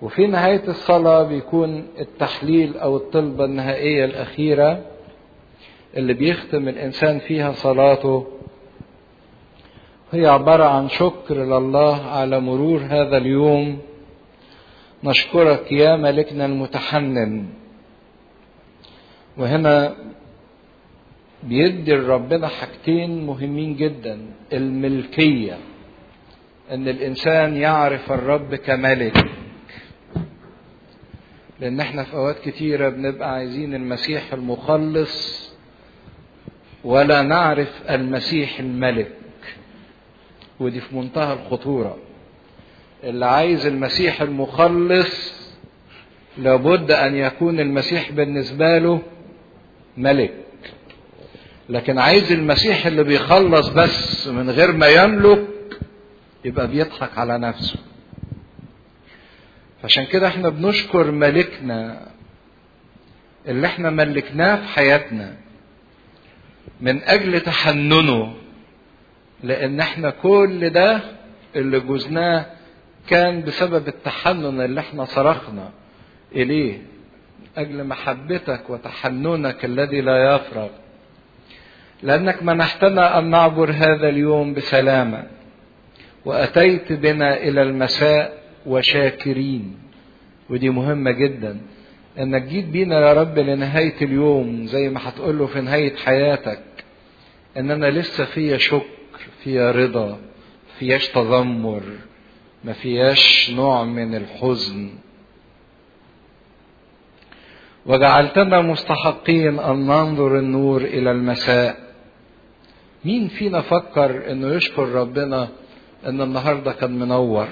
وفي نهاية الصلاة بيكون التحليل أو الطلبة النهائية الأخيرة اللي بيختم الإنسان فيها صلاته هي عبارة عن شكر لله على مرور هذا اليوم نشكرك يا ملكنا المتحنن وهنا بيدي لربنا حاجتين مهمين جدا الملكية ان الانسان يعرف الرب كملك لان احنا في اوقات كتيرة بنبقى عايزين المسيح المخلص ولا نعرف المسيح الملك ودي في منتهى الخطورة اللي عايز المسيح المخلص لابد ان يكون المسيح بالنسبة له ملك لكن عايز المسيح اللي بيخلص بس من غير ما يملك يبقى بيضحك على نفسه عشان كده احنا بنشكر ملكنا اللي احنا ملكناه في حياتنا من اجل تحننه لان احنا كل ده اللي جوزناه كان بسبب التحنن اللي احنا صرخنا اليه اجل محبتك وتحننك الذي لا يفرغ لانك منحتنا ان نعبر هذا اليوم بسلامه واتيت بنا الى المساء وشاكرين ودي مهمه جدا انك جيت بينا يا رب لنهايه اليوم زي ما هتقول له في نهايه حياتك ان انا لسه فيا شكر فيا رضا فياش تذمر ما فياش نوع من الحزن وجعلتنا مستحقين ان ننظر النور الى المساء مين فينا فكر انه يشكر ربنا ان النهارده كان منور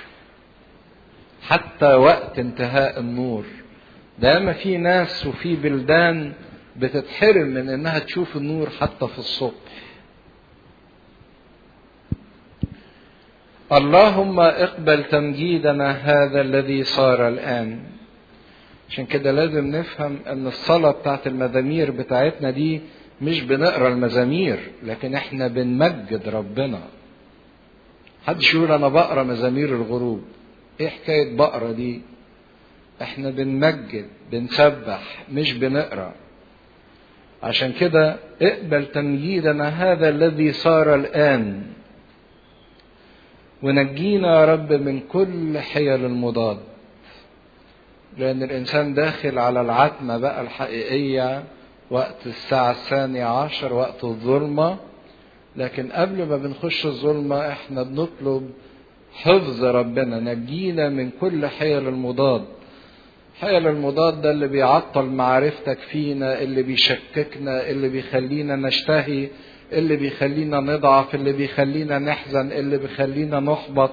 حتى وقت انتهاء النور ده ما في ناس وفي بلدان بتتحرم من انها تشوف النور حتى في الصبح اللهم اقبل تمجيدنا هذا الذي صار الان عشان كده لازم نفهم ان الصلاة بتاعت المزامير بتاعتنا دي مش بنقرا المزامير لكن احنا بنمجد ربنا حدش يقول انا بقرا مزامير الغروب ايه حكاية بقرا دي احنا بنمجد بنسبح مش بنقرا عشان كده اقبل تمجيدنا هذا الذي صار الان ونجينا يا رب من كل حيل المضاد لأن الإنسان داخل على العتمة بقى الحقيقية وقت الساعة الثانية عشر وقت الظلمة لكن قبل ما بنخش الظلمة احنا بنطلب حفظ ربنا نجينا من كل حيل المضاد حيل المضاد ده اللي بيعطل معرفتك فينا اللي بيشككنا اللي بيخلينا نشتهي اللي بيخلينا نضعف اللي بيخلينا نحزن اللي بيخلينا نحبط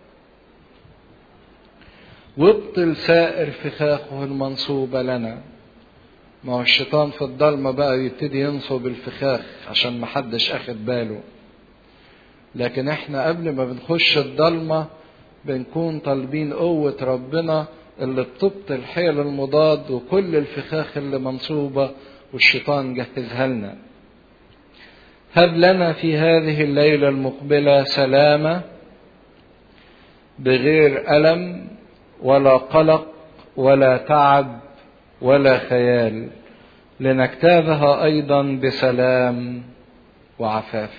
وابطل سائر فخاخه المنصوبة لنا ما هو الشيطان في الضلمة بقى يبتدي ينصب الفخاخ عشان محدش اخد باله لكن احنا قبل ما بنخش الضلمة بنكون طالبين قوة ربنا اللي بتبطل حيل المضاد وكل الفخاخ اللي منصوبة والشيطان جهزها لنا هب لنا في هذه الليلة المقبلة سلامة بغير ألم ولا قلق ولا تعب ولا خيال لنجتازها ايضا بسلام وعفاف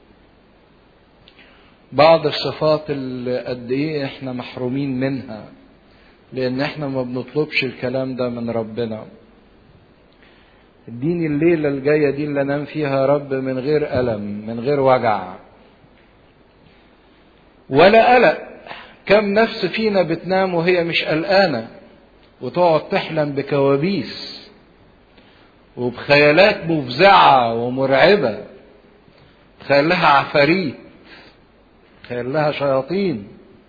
بعض الصفات اللي قد ايه احنا محرومين منها لان احنا ما بنطلبش الكلام ده من ربنا اديني الليله الجايه دي اللي انام فيها يا رب من غير الم من غير وجع ولا قلق كم نفس فينا بتنام وهي مش قلقانة وتقعد تحلم بكوابيس وبخيالات مفزعة ومرعبة تخيل لها عفاريت تخيل لها شياطين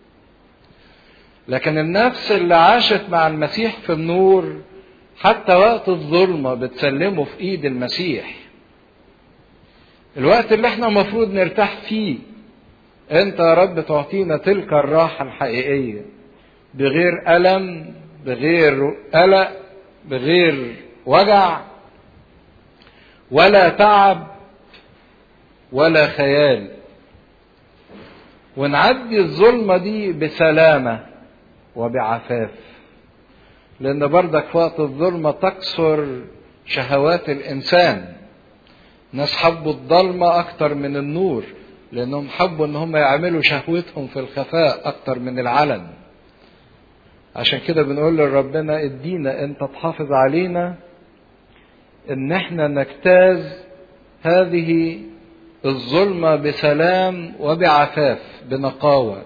لكن النفس اللي عاشت مع المسيح في النور حتى وقت الظلمة بتسلمه في ايد المسيح الوقت اللي احنا المفروض نرتاح فيه انت يا رب تعطينا تلك الراحة الحقيقية بغير ألم بغير قلق بغير وجع ولا تعب ولا خيال ونعدي الظلمة دي بسلامة وبعفاف لان بردك في وقت الظلمه تكثر شهوات الانسان ناس حبوا الضلمه اكتر من النور لانهم حبوا ان هم يعملوا شهوتهم في الخفاء اكتر من العلن عشان كده بنقول لربنا ادينا انت تحافظ علينا ان احنا نجتاز هذه الظلمه بسلام وبعفاف بنقاوه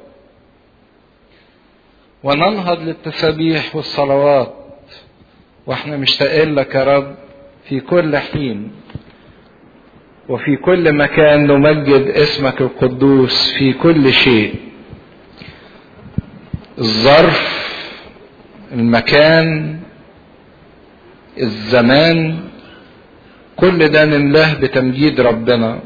وننهض للتسابيح والصلوات واحنا مشتاقين لك يا رب في كل حين وفي كل مكان نمجد اسمك القدوس في كل شيء الظرف المكان الزمان كل ده نملاه بتمجيد ربنا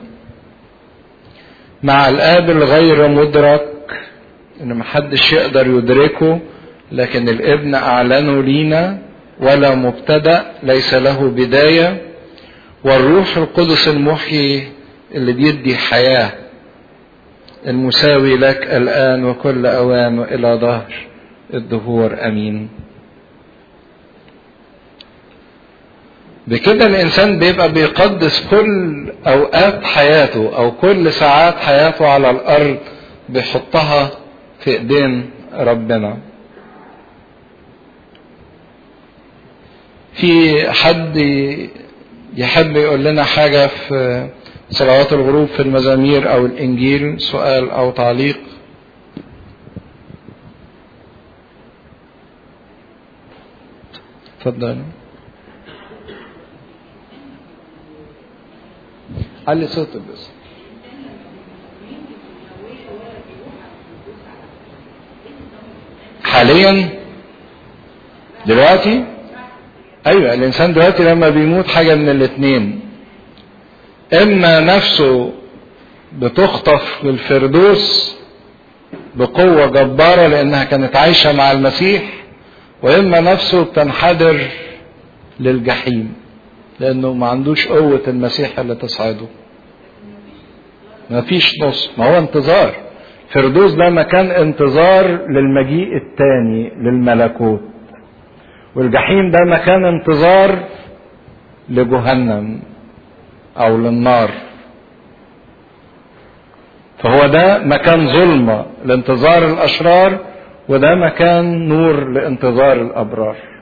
مع الاب الغير مدرك ان محدش يقدر يدركه لكن الابن اعلنه لينا ولا مبتدا ليس له بدايه والروح القدس المحيي اللي بيدي حياه المساوي لك الان وكل اوان والى ظهر الدهور امين بكده الانسان بيبقى بيقدس كل اوقات حياته او كل ساعات حياته على الارض بيحطها في ايدين ربنا في حد يحب يقول لنا حاجة في صلوات الغروب في المزامير أو الإنجيل سؤال أو تعليق اتفضل علي صوتك بس حاليا دلوقتي ايوه الانسان دلوقتي لما بيموت حاجه من الاثنين اما نفسه بتخطف للفردوس بقوه جباره لانها كانت عايشه مع المسيح واما نفسه بتنحدر للجحيم لانه ما عندوش قوه المسيح اللي تصعده ما فيش نص ما هو انتظار فردوس ده مكان انتظار للمجيء الثاني للملكوت والجحيم ده مكان انتظار لجهنم او للنار فهو ده مكان ظلمه لانتظار الاشرار وده مكان نور لانتظار الابرار